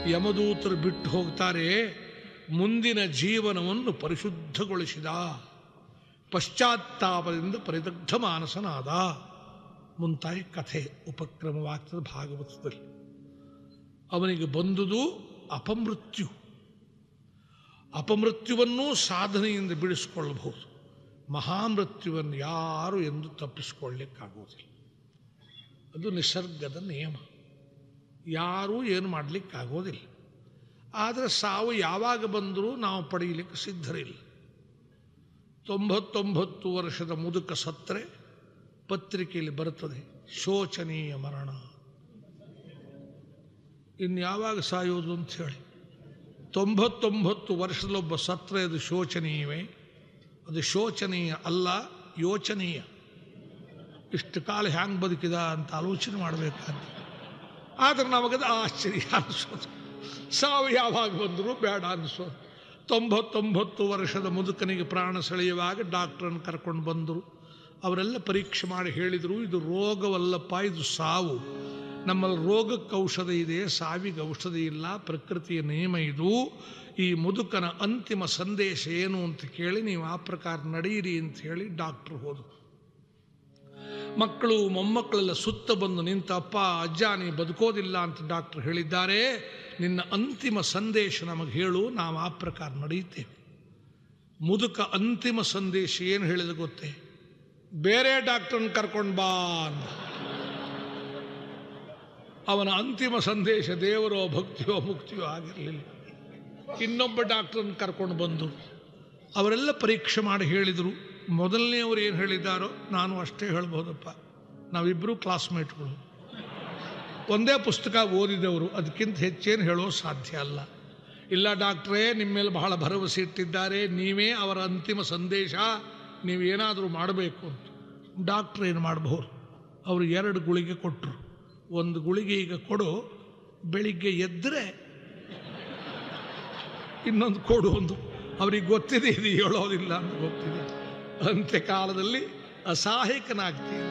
ಯಮದೂತರು ಬಿಟ್ಟು ಹೋಗ್ತಾರೆ ಮುಂದಿನ ಜೀವನವನ್ನು ಪರಿಶುದ್ಧಗೊಳಿಸಿದ ಪಶ್ಚಾತ್ತಾಪದಿಂದ ಪರಿದಗ್ಧ ಮಾನಸನಾದ ಮುಂತಾಗಿ ಕಥೆ ಉಪಕ್ರಮವಾಗ್ತದೆ ಭಾಗವತದಲ್ಲಿ ಅವನಿಗೆ ಬಂದುದು ಅಪಮೃತ್ಯು ಅಪಮೃತ್ಯುವನ್ನೂ ಸಾಧನೆಯಿಂದ ಬಿಡಿಸಿಕೊಳ್ಳಬಹುದು ಮಹಾಮೃತ್ಯುವನ್ನು ಯಾರು ಎಂದು ತಪ್ಪಿಸಿಕೊಳ್ಳಿಕ್ಕಾಗೋದಿಲ್ಲ ಅದು ನಿಸರ್ಗದ ನಿಯಮ ಯಾರೂ ಏನು ಮಾಡಲಿಕ್ಕಾಗೋದಿಲ್ಲ ಆದರೆ ಸಾವು ಯಾವಾಗ ಬಂದರೂ ನಾವು ಪಡೆಯಲಿಕ್ಕೆ ಸಿದ್ಧರಿಲ್ಲ ತೊಂಬತ್ತೊಂಬತ್ತು ವರ್ಷದ ಮುದುಕ ಸತ್ತರೆ ಪತ್ರಿಕೆಯಲ್ಲಿ ಬರುತ್ತದೆ ಶೋಚನೀಯ ಮರಣ ಇನ್ಯಾವಾಗ ಸಾಯೋದು ಅಂತ ಹೇಳಿ ತೊಂಬತ್ತೊಂಬತ್ತು ವರ್ಷದಲ್ಲೊಬ್ಬ ಸತ್ರೆ ಅದು ಶೋಚನೀಯವೇ ಅದು ಶೋಚನೀಯ ಅಲ್ಲ ಯೋಚನೀಯ ಇಷ್ಟು ಕಾಲ ಹ್ಯಾಂಗೆ ಬದುಕಿದ ಅಂತ ಆಲೋಚನೆ ಮಾಡಬೇಕಾದ್ರೆ ಆದರೆ ನಮಗದು ಆಶ್ಚರ್ಯ ಅನಿಸೋದು ಸಾವು ಯಾವಾಗ ಬಂದರೂ ಬೇಡ ಅನಿಸೋದು ತೊಂಬತ್ತೊಂಬತ್ತು ವರ್ಷದ ಮುದುಕನಿಗೆ ಪ್ರಾಣ ಸೆಳೆಯುವಾಗ ಡಾಕ್ಟ್ರನ್ನು ಕರ್ಕೊಂಡು ಬಂದರು ಅವರೆಲ್ಲ ಪರೀಕ್ಷೆ ಮಾಡಿ ಹೇಳಿದರು ಇದು ರೋಗವಲ್ಲಪ್ಪ ಇದು ಸಾವು ನಮ್ಮಲ್ಲಿ ರೋಗಕ್ಕೆ ಔಷಧ ಇದೆ ಸಾವಿಗೆ ಔಷಧ ಇಲ್ಲ ಪ್ರಕೃತಿಯ ನಿಯಮ ಇದು ಈ ಮುದುಕನ ಅಂತಿಮ ಸಂದೇಶ ಏನು ಅಂತ ಕೇಳಿ ನೀವು ಆ ಪ್ರಕಾರ ನಡೆಯಿರಿ ಅಂತ ಹೇಳಿ ಡಾಕ್ಟ್ರು ಹೋದರು ಮಕ್ಕಳು ಮೊಮ್ಮಕ್ಕಳೆಲ್ಲ ಸುತ್ತ ಬಂದು ನಿಂತ ಅಪ್ಪ ಅಜ್ಜ ನೀ ಬದುಕೋದಿಲ್ಲ ಅಂತ ಡಾಕ್ಟರ್ ಹೇಳಿದ್ದಾರೆ ನಿನ್ನ ಅಂತಿಮ ಸಂದೇಶ ನಮಗೆ ಹೇಳು ನಾವು ಆ ಪ್ರಕಾರ ನಡೆಯುತ್ತೇವೆ ಮುದುಕ ಅಂತಿಮ ಸಂದೇಶ ಏನು ಹೇಳಿದ ಗೊತ್ತೇ ಬೇರೆ ಡಾಕ್ಟರ್ನ ಕರ್ಕೊಂಡು ಬಾ ಅಂದ ಅವನ ಅಂತಿಮ ಸಂದೇಶ ದೇವರೋ ಭಕ್ತಿಯೋ ಮುಕ್ತಿಯೋ ಆಗಿರಲಿಲ್ಲ ಇನ್ನೊಬ್ಬ ಡಾಕ್ಟ್ರನ್ನ ಕರ್ಕೊಂಡು ಬಂದು ಅವರೆಲ್ಲ ಪರೀಕ್ಷೆ ಮಾಡಿ ಹೇಳಿದರು ಮೊದಲನೆಯವರು ಏನು ಹೇಳಿದ್ದಾರೋ ನಾನು ಅಷ್ಟೇ ಹೇಳ್ಬೋದಪ್ಪ ನಾವಿಬ್ಬರೂ ಕ್ಲಾಸ್ಮೇಟ್ಗಳು ಒಂದೇ ಪುಸ್ತಕ ಓದಿದವರು ಅದಕ್ಕಿಂತ ಹೆಚ್ಚೇನು ಹೇಳೋ ಸಾಧ್ಯ ಅಲ್ಲ ಇಲ್ಲ ಡಾಕ್ಟ್ರೇ ನಿಮ್ಮ ಮೇಲೆ ಬಹಳ ಭರವಸೆ ಇಟ್ಟಿದ್ದಾರೆ ನೀವೇ ಅವರ ಅಂತಿಮ ಸಂದೇಶ ನೀವು ಏನಾದರೂ ಮಾಡಬೇಕು ಅಂತ ಡಾಕ್ಟ್ರ್ ಏನು ಮಾಡಬಹುದು ಅವರು ಎರಡು ಗುಳಿಗೆ ಕೊಟ್ಟರು ಒಂದು ಗುಳಿಗೆ ಈಗ ಕೊಡು ಬೆಳಿಗ್ಗೆ ಎದ್ದರೆ ಇನ್ನೊಂದು ಕೊಡು ಒಂದು ಅವ್ರಿಗೆ ಗೊತ್ತಿದೆ ಇದು ಹೇಳೋದಿಲ್ಲ ಅಂತ ಗೊತ್ತಿದೆ ಅಂತ್ಯಕಾಲದಲ್ಲಿ ಅಸಹಾಯಕನಾಗ್ತೀಯ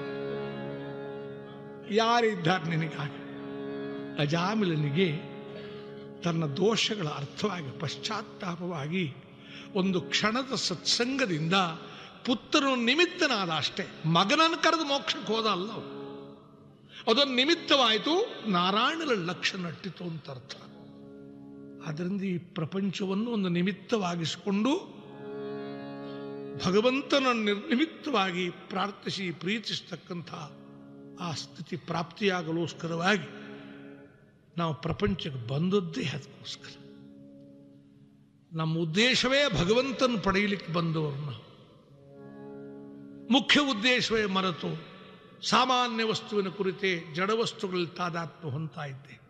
ಯಾರಿದ್ದಾರೆ ನಿನಗಾಗಿ ಅಜಾಮಿಲನಿಗೆ ತನ್ನ ದೋಷಗಳ ಅರ್ಥವಾಗಿ ಪಶ್ಚಾತ್ತಾಪವಾಗಿ ಒಂದು ಕ್ಷಣದ ಸತ್ಸಂಗದಿಂದ ಪುತ್ರನು ನಿಮಿತ್ತನಾದ ಅಷ್ಟೇ ಮಗನನ್ನು ಕರೆದು ಮೋಕ್ಷಕ್ಕೆ ಹೋದ ಅಲ್ಲ ಅವನು. ಅದೊಂದು ನಿಮಿತ್ತವಾಯಿತು ನಾರಾಯಣನ ಲಕ್ಷ್ಯ ನಟ್ಟಿತು ಅಂತ ಅರ್ಥ ಆದ್ದರಿಂದ ಈ ಪ್ರಪಂಚವನ್ನು ಒಂದು ನಿಮಿತ್ತವಾಗಿಸಿಕೊಂಡು ಭಗವಂತನ ನಿರ್ನಿಮಿತ್ತವಾಗಿ ಪ್ರಾರ್ಥಿಸಿ ಪ್ರೀತಿಸ್ತಕ್ಕಂಥ ಆ ಸ್ಥಿತಿ ಪ್ರಾಪ್ತಿಯಾಗಲೋಸ್ಕರವಾಗಿ ನಾವು ಪ್ರಪಂಚಕ್ಕೆ ಬಂದದ್ದೇ ಅದಕ್ಕೋಸ್ಕರ ನಮ್ಮ ಉದ್ದೇಶವೇ ಭಗವಂತನ ಪಡೆಯಲಿಕ್ಕೆ ಬಂದವರು ನಾವು ಮುಖ್ಯ ಉದ್ದೇಶವೇ ಮರೆತು ಸಾಮಾನ್ಯ ವಸ್ತುವಿನ ಕುರಿತೇ ಜಡ ವಸ್ತುಗಳಲ್ಲಿ ತಾದಾತ್ಮ ಹೊಂತಾ ಇದ್ದೆ